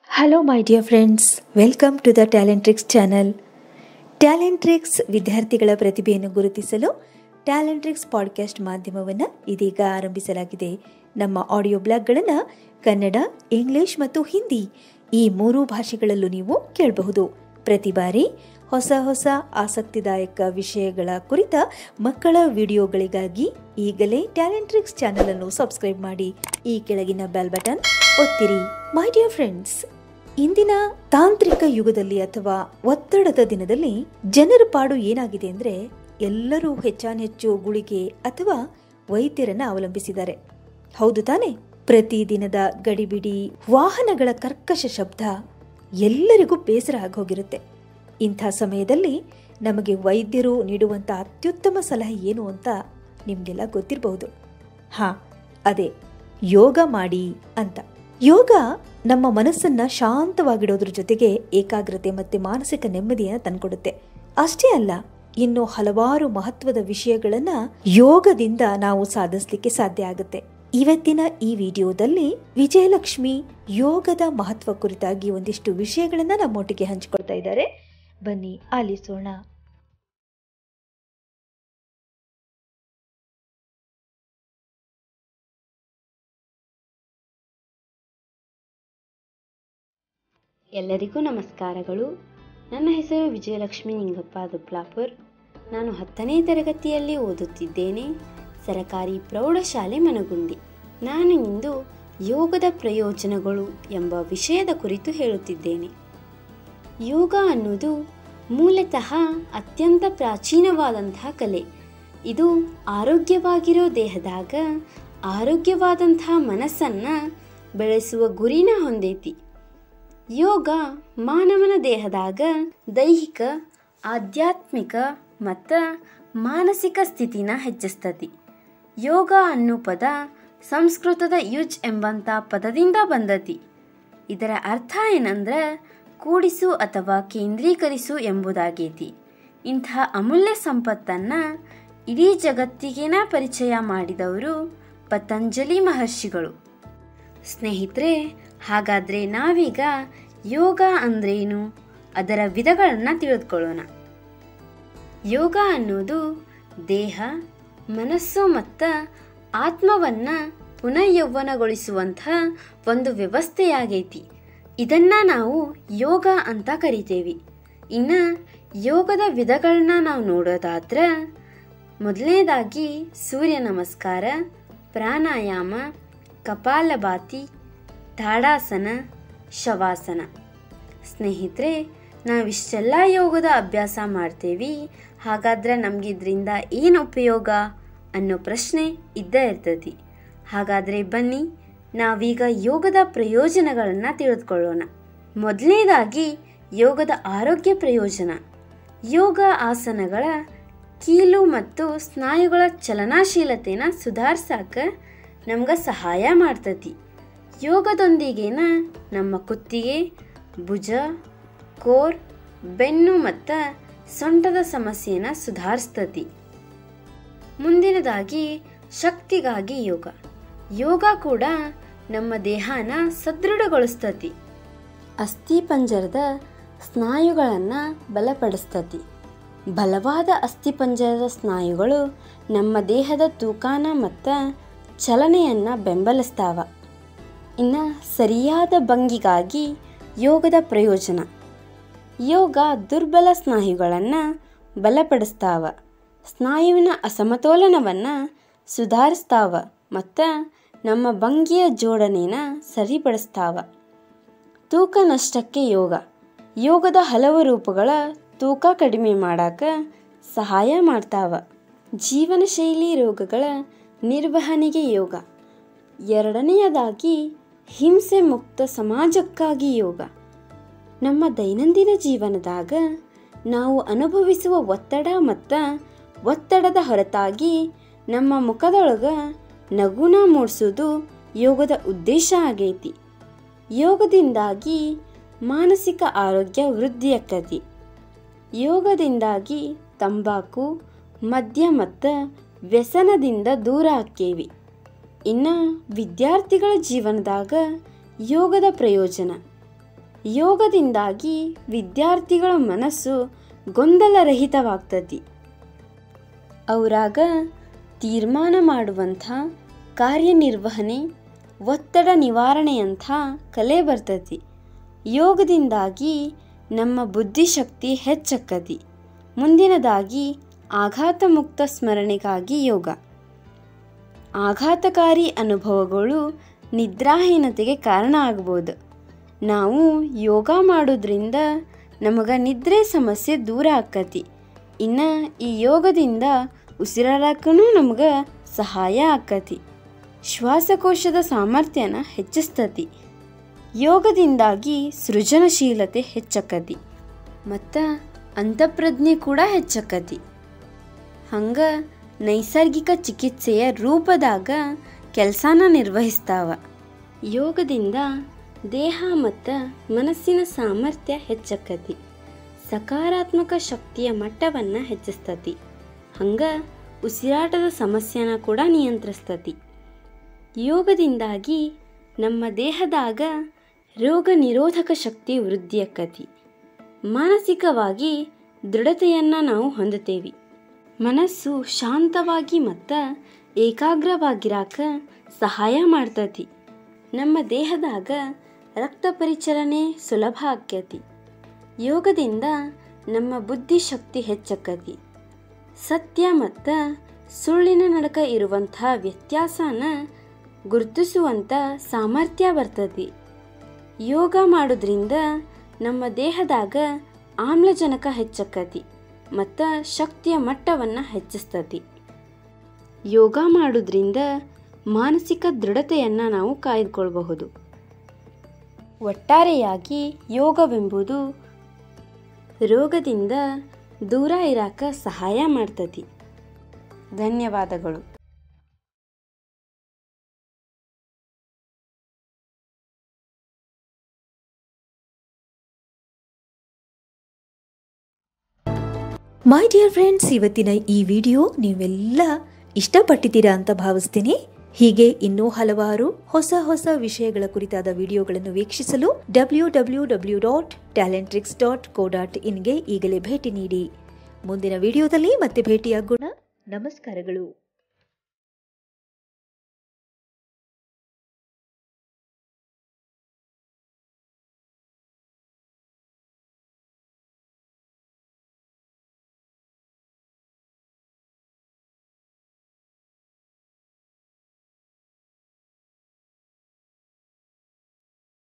hello my dear friends welcome to the Talent Tricks channel Talent Tricks ವಿದ್ಯಾರ್ಥಿಗಳ ಪ್ರತಿಭೆಯನ್ನು ಗುರುತಿಸಲು talent tricks podcast ಮಾಧ್ಯಮವನ್ನು ಇದೀಗ ಆರಂಭಿಸಲಾಗಿದೆ ನಮ್ಮ ಆಡಿಯೋ ಬ್ಲಾಗ್ಗಳನ್ನು ಕನ್ನಡ ಇಂಗ್ಲಿಷ್ ಮತ್ತು ಹಿಂದಿ ಈ ಮೂರೂ ಭಾಷೆಗಳಲ್ಲೂ ನೀವು ಕೇಳಬಹುದು ಪ್ರತಿ ಬಾರಿ ಹೊಸ ಹೊಸ ಆಸಕ್ತಿದಾಯಕ ವಿಷಯಗಳ ಕುರಿತ ಮಕ್ಕಳ ವಿಡಿಯೋಗಳಿಗಾಗಿ ಈಗಲೇ ಟ್ಯಾಲೆಂಟ್ ಟ್ರಿಕ್ಸ್ ಚಾನಲ್ ಅನ್ನು ಸಬ್ಸ್ಕ್ರೈಬ್ ಮಾಡಿ ಈ ಕೆಳಗಿನ ಬೆಲ್ ಬಟನ್ ಒತ್ತಿರಿ ಮೈ ಡಿಯರ್ ಫ್ರೆಂಡ್ಸ್ ಇಂದಿನ ತಾಂತ್ರಿಕ ಯುಗದಲ್ಲಿ ಅಥವಾ ಒತ್ತಡದ ದಿನದಲ್ಲಿ ಜನರ ಪಾಡು ಏನಾಗಿದೆ ಅಂದ್ರೆ ಎಲ್ಲರೂ ಹೆಚ್ಚಾನೆಚ್ಚು ಗುಳಿಗೆ ಅಥವಾ ವೈದ್ಯರನ್ನ ಅವಲಂಬಿಸಿದ್ದಾರೆ ಹೌದು ತಾನೆ ಪ್ರತಿದಿನದ ಗಡಿಬಿಡಿ ವಾಹನಗಳ ಕರ್ಕಶ ಶಬ್ದ ಎಲ್ಲರಿಗೂ ಬೇಸರ ಆಗೋಗಿರುತ್ತೆ ಇಂಥ ಸಮಯದಲ್ಲಿ ನಮಗೆ ವೈದ್ಯರು ನೀಡುವಂಥ ಅತ್ಯುತ್ತಮ ಸಲಹೆ ಏನು ಅಂತ ನಿಮಗೆಲ್ಲ ಗೊತ್ತಿರಬಹುದು ಹಾ ಅದೇ ಯೋಗ ಮಾಡಿ ಅಂತ ಯೋಗ ನಮ್ಮ ಮನಸ್ಸನ್ನ ಶಾಂತವಾಗಿಡೋದ್ರ ಜೊತೆಗೆ ಏಕಾಗ್ರತೆ ಮತ್ತೆ ಮಾನಸಿಕ ನೆಮ್ಮದಿಯನ್ನು ತಂದ್ಕೊಡುತ್ತೆ ಅಷ್ಟೇ ಅಲ್ಲ ಇನ್ನು ಹಲವಾರು ಮಹತ್ವದ ವಿಷಯಗಳನ್ನ ಯೋಗದಿಂದ ನಾವು ಸಾಧಿಸಲಿಕ್ಕೆ ಸಾಧ್ಯ ಆಗುತ್ತೆ ಇವತ್ತಿನ ಈ ವಿಡಿಯೋದಲ್ಲಿ ವಿಜಯಲಕ್ಷ್ಮಿ ಯೋಗದ ಮಹತ್ವ ಕುರಿತಾಗಿ ಒಂದಿಷ್ಟು ವಿಷಯಗಳನ್ನ ನಮ್ಮೊಟ್ಟಿಗೆ ಹಂಚಿಕೊಳ್ತಾ ಇದ್ದಾರೆ ಬನ್ನಿ ಆಲಿಸೋಣ ಎಲ್ಲರಿಗೂ ನಮಸ್ಕಾರಗಳು ನನ್ನ ಹೆಸರು ವಿಜಯಲಕ್ಷ್ಮಿ ನಿಂಗಪ್ಪ ದುಬ್ಲಾಪುರ್ ನಾನು ಹತ್ತನೇ ತರಗತಿಯಲ್ಲಿ ಓದುತ್ತಿದ್ದೇನೆ ಸರಕಾರಿ ಪ್ರೌಢಶಾಲೆ ಮನಗುಂಡಿ ನಾನು ಇಂದು ಯೋಗದ ಪ್ರಯೋಜನಗಳು ಎಂಬ ವಿಷಯದ ಕುರಿತು ಹೇಳುತ್ತಿದ್ದೇನೆ ಯೋಗ ಅನ್ನೋದು ಮೂಲತಃ ಅತ್ಯಂತ ಪ್ರಾಚೀನವಾದಂತಹ ಕಲೆ ಇದು ಆರೋಗ್ಯವಾಗಿರೋ ದೇಹದಾಗ ಆರೋಗ್ಯವಾದಂತಹ ಮನಸ್ಸನ್ನು ಬೆಳೆಸುವ ಗುರಿನ ಹೊಂದೈತಿ ಯೋಗ ಮಾನವನ ದೇಹದಾಗ ದೈಹಿಕ ಆಧ್ಯಾತ್ಮಿಕ ಮತ್ತು ಮಾನಸಿಕ ಸ್ಥಿತಿನ ಹೆಚ್ಚಿಸ್ತತಿ ಯೋಗ ಅನ್ನೋ ಪದ ಸಂಸ್ಕೃತದ ಯುಜ್ ಎಂಬಂಥ ಪದದಿಂದ ಬಂದತಿ ಇದರ ಅರ್ಥ ಏನಂದ್ರೆ ಕೂಡಿಸು ಅಥವಾ ಕೇಂದ್ರೀಕರಿಸು ಎಂಬುದಾಗೈತಿ ಇಂಥ ಅಮೂಲ್ಯ ಸಂಪತ್ತನ್ನು ಇಡೀ ಜಗತ್ತಿಗೇನ ಪರಿಚಯ ಮಾಡಿದವರು ಪತಂಜಲಿ ಮಹರ್ಷಿಗಳು ಸ್ನೇಹಿತರೆ ಹಾಗಾದರೆ ನಾವೀಗ ಯೋಗ ಅಂದ್ರೇನು ಅದರ ವಿಧಗಳನ್ನು ತಿಳಿದುಕೊಳ್ಳೋಣ ಯೋಗ ಅನ್ನೋದು ದೇಹ ಮನಸ್ಸು ಮತ್ತು ಆತ್ಮವನ್ನು ಪುನಃ ಯೌವನಗೊಳಿಸುವಂಥ ಒಂದು ವ್ಯವಸ್ಥೆಯಾಗೈತಿ ಇದನ್ನು ನಾವು ಯೋಗ ಅಂತ ಕರಿತೇವೆ ಇನ್ನು ಯೋಗದ ವಿಧಗಳನ್ನ ನಾವು ನೋಡೋದಾದ್ರೆ ಮೊದಲನೇದಾಗಿ ಸೂರ್ಯ ನಮಸ್ಕಾರ ಪ್ರಾಣಾಯಾಮ ಕಪಾಲಭಾತಿ ತಾಡಾಸನ ಶವಾಸನ ಸ್ನೇಹಿತರೆ ನಾವಿಷ್ಟೆಲ್ಲ ಯೋಗದ ಅಭ್ಯಾಸ ಮಾಡ್ತೇವೆ ಹಾಗಾದ್ರೆ ನಮ್ಗೆ ಇದರಿಂದ ಏನು ಉಪಯೋಗ ಅನ್ನೋ ಪ್ರಶ್ನೆ ಇದ್ದೇ ಇರ್ತದೆ ಹಾಗಾದರೆ ಬನ್ನಿ ನಾವೀಗ ಯೋಗದ ಪ್ರಯೋಜನಗಳನ್ನು ತಿಳಿದುಕೊಳ್ಳೋಣ ಮೊದಲನೇದಾಗಿ ಯೋಗದ ಆರೋಗ್ಯ ಪ್ರಯೋಜನ ಯೋಗ ಆಸನಗಳ ಕೀಲು ಮತ್ತು ಸ್ನಾಯುಗಳ ಚಲನಾಶೀಲತೆನ ಸುಧಾರ್ಸಾಕ ನಮ್ಗೆ ಸಹಾಯ ಮಾಡ್ತತಿ ಯೋಗದೊಂದಿಗೇನ ನಮ್ಮ ಕುತ್ತಿಗೆ ಭುಜ ಕೋರ್ ಬೆನ್ನು ಮತ್ತು ಸೊಂಟದ ಸಮಸ್ಯೆನ ಸುಧಾರಿಸ್ತತಿ ಮುಂದಿನದಾಗಿ ಶಕ್ತಿಗಾಗಿ ಯೋಗ ಯೋಗ ಕೂಡ ನಮ್ಮ ದೇಹನ ಸದೃಢಗೊಳಿಸ್ತತಿ ಅಸ್ಥಿಪಂಜರದ ಸ್ನಾಯುಗಳನ್ನು ಬಲಪಡಿಸ್ತತಿ ಬಲವಾದ ಅಸ್ಥಿಪಂಜರದ ಸ್ನಾಯುಗಳು ನಮ್ಮ ದೇಹದ ತೂಕಾನ ಮತ್ತು ಚಲನೆಯನ್ನು ಬೆಂಬಲಿಸ್ತಾವ ಇನ್ನು ಸರಿಯಾದ ಭಂಗಿಗಾಗಿ ಯೋಗದ ಪ್ರಯೋಜನ ಯೋಗ ದುರ್ಬಲ ಸ್ನಾಯುಗಳನ್ನು ಬಲಪಡಿಸ್ತಾವ ಸ್ನಾಯುವಿನ ಅಸಮತೋಲನವನ್ನು ಸುಧಾರಿಸ್ತಾವ ಮತ್ತು ನಮ್ಮ ಭಂಗಿಯ ಜೋಡಣೆನ ಸರಿಪಡಿಸ್ತಾವ ತೂಕ ನಷ್ಟಕ್ಕೆ ಯೋಗ ಯೋಗದ ಹಲವು ರೂಪಗಳ ತೂಕ ಕಡಿಮೆ ಮಾಡಾಕ ಸಹಾಯ ಮಾಡ್ತಾವ ಜೀವನ ಶೈಲಿ ರೋಗಗಳ ನಿರ್ವಹಣೆಗೆ ಯೋಗ ಎರಡನೆಯದಾಗಿ ಹಿಂಸೆ ಮುಕ್ತ ಸಮಾಜಕ್ಕಾಗಿ ಯೋಗ ನಮ್ಮ ದೈನಂದಿನ ಜೀವನದಾಗ ನಾವು ಅನುಭವಿಸುವ ಒತ್ತಡ ಮತ್ತು ಒತ್ತಡದ ಹೊರತಾಗಿ ನಮ್ಮ ಮುಖದೊಳಗ ನಗುನ ಮೂಡಿಸೋದು ಯೋಗದ ಉದ್ದೇಶ ಆಗೈತಿ ಯೋಗದಿಂದಾಗಿ ಮಾನಸಿಕ ಆರೋಗ್ಯ ವೃದ್ಧಿಯಾಕ್ಕತಿ ಯೋಗದಿಂದಾಗಿ ತಂಬಾಕು ಮದ್ಯ ಮತ್ತು ವ್ಯಸನದಿಂದ ದೂರ ಆಕ್ಕೇವಿ ಇನ್ನು ವಿದ್ಯಾರ್ಥಿಗಳ ಜೀವನದಾಗ ಯೋಗದ ಪ್ರಯೋಜನ ಯೋಗದಿಂದಾಗಿ ವಿದ್ಯಾರ್ಥಿಗಳ ಮನಸ್ಸು ಗೊಂದಲರಹಿತವಾಗ್ತತಿ ಅವರಾಗ ತೀರ್ಮಾನ ಮಾಡುವಂಥ ಕಾರ್ಯನಿರ್ವಹಣೆ ಒತ್ತಡ ನಿವಾರಣೆಯಂಥ ಕಲೆ ಬರ್ತತಿ ಯೋಗದಿಂದಾಗಿ ನಮ್ಮ ಬುದ್ಧಿಶಕ್ತಿ ಹೆಚ್ಚಕ್ಕತಿ ಮುಂದಿನದಾಗಿ ಆಘಾತ ಮುಕ್ತ ಸ್ಮರಣೆಗಾಗಿ ಯೋಗ ಆಘಾತಕಾರಿ ಅನುಭವಗಳು ನಿದ್ರಾಹೀನತೆಗೆ ಕಾರಣ ಆಗ್ಬೋದು ನಾವು ಯೋಗ ಮಾಡೋದ್ರಿಂದ ನಮಗೆ ನಿದ್ರೆ ಸಮಸ್ಯೆ ದೂರ ಆಕ್ಕತಿ ಇನ್ನು ಈ ಯೋಗದಿಂದ ಉಸಿರಾಡಕ್ಕೂ ನಮಗೆ ಸಹಾಯ ಆಕ್ಕತಿ ಶ್ವಾಸಕೋಶದ ಸಾಮರ್ಥ್ಯನ ಹೆಚ್ಚಿಸ್ತತಿ ಯೋಗದಿಂದಾಗಿ ಸೃಜನಶೀಲತೆ ಹೆಚ್ಚಕ್ಕತಿ ಮತ್ತು ಅಂತಃಪ್ರಜ್ಞೆ ಕೂಡ ಹೆಚ್ಚಕ್ಕತಿ ಹಂಗ ನೈಸರ್ಗಿಕ ಚಿಕಿತ್ಸೆಯ ರೂಪದಾಗ ಕೆಲಸನ ನಿರ್ವಹಿಸ್ತಾವ ಯೋಗದಿಂದ ದೇಹ ಮತ್ತು ಮನಸ್ಸಿನ ಸಾಮರ್ಥ್ಯ ಹೆಚ್ಚಕ್ಕತಿ ಸಕಾರಾತ್ಮಕ ಶಕ್ತಿಯ ಮಟ್ಟವನ್ನು ಹೆಚ್ಚಿಸ್ತತಿ ಹಂಗ ಉಸಿರಾಟದ ಸಮಸ್ಯೆನ ಕೂಡ ನಿಯಂತ್ರಿಸ್ತತಿ ಯೋಗದಿಂದಾಗಿ ನಮ್ಮ ದೇಹದಾಗ ರೋಗ ನಿರೋಧಕ ಶಕ್ತಿ ವೃದ್ಧಿಯಕ್ಕತಿ ಮಾನಸಿಕವಾಗಿ ದೃಢತೆಯನ್ನು ನಾವು ಹೊಂದುತ್ತೇವೆ ಮನಸ್ಸು ಶಾಂತವಾಗಿ ಮತ್ತು ಏಕಾಗ್ರವಾಗಿರಾಕ ಸಹಾಯ ಮಾಡ್ತತಿ ನಮ್ಮ ದೇಹದಾಗ ರಕ್ತ ಪರಿಚಲನೆ ಸುಲಭ ಆಕ್ಯತಿ ಯೋಗದಿಂದ ನಮ್ಮ ಬುದ್ಧಿಶಕ್ತಿ ಹೆಚ್ಚಕ್ಕತಿ ಸತ್ಯ ಮತ್ತು ಸುಳ್ಳಿನ ನಡಕ ಇರುವಂಥ ವ್ಯತ್ಯಾಸನ ಗುರುತಿಸುವಂಥ ಸಾಮರ್ಥ್ಯ ಬರ್ತತಿ ಯೋಗ ಮಾಡೋದ್ರಿಂದ ನಮ್ಮ ದೇಹದಾಗ ಆಮ್ಲಜನಕ ಹೆಚ್ಚಕ್ಕತಿ ಮತ್ತು ಶಕ್ತಿಯ ಮಟ್ಟವನ್ನು ಹೆಚ್ಚಿಸ್ತತಿ ಯೋಗ ಮಾಡೋದ್ರಿಂದ ಮಾನಸಿಕ ದೃಢತೆಯನ್ನು ನಾವು ಕಾಯ್ದುಕೊಳ್ಬಹುದು ಒಟ್ಟಾರೆಯಾಗಿ ಯೋಗವೆಂಬುದು ರೋಗದಿಂದ ದೂರ ಇರಾಕ ಸಹಾಯ ಮಾಡ್ತತಿ ಧನ್ಯವಾದಗಳು ಮೈ ಡಿಯರ್ ಫ್ರೆಂಡ್ಸ್ ಇವತ್ತಿನ ಈ ವಿಡಿಯೋ ನೀವೆಲ್ಲ ಇಷ್ಟಪಟ್ಟಿದ್ದೀರಾ ಅಂತ ಭಾವಿಸ್ತೀನಿ ಹೀಗೆ ಇನ್ನೂ ಹಲವಾರು ಹೊಸ ಹೊಸ ವಿಷಯಗಳ ಕುರಿತಾದ ವಿಡಿಯೋಗಳನ್ನು ವೀಕ್ಷಿಸಲು W W W dot talenttricks dot co dot ಇನ್ಗೆ ಈಗಲೇ ಭೇಟಿ ನೀಡಿ ಮುಂದಿನ ವಿಡಿಯೋದಲ್ಲಿ ಮತ್ತೆ ಭೇಟಿಯಾಗೋಣ ನಮಸ್ಕಾರಗಳು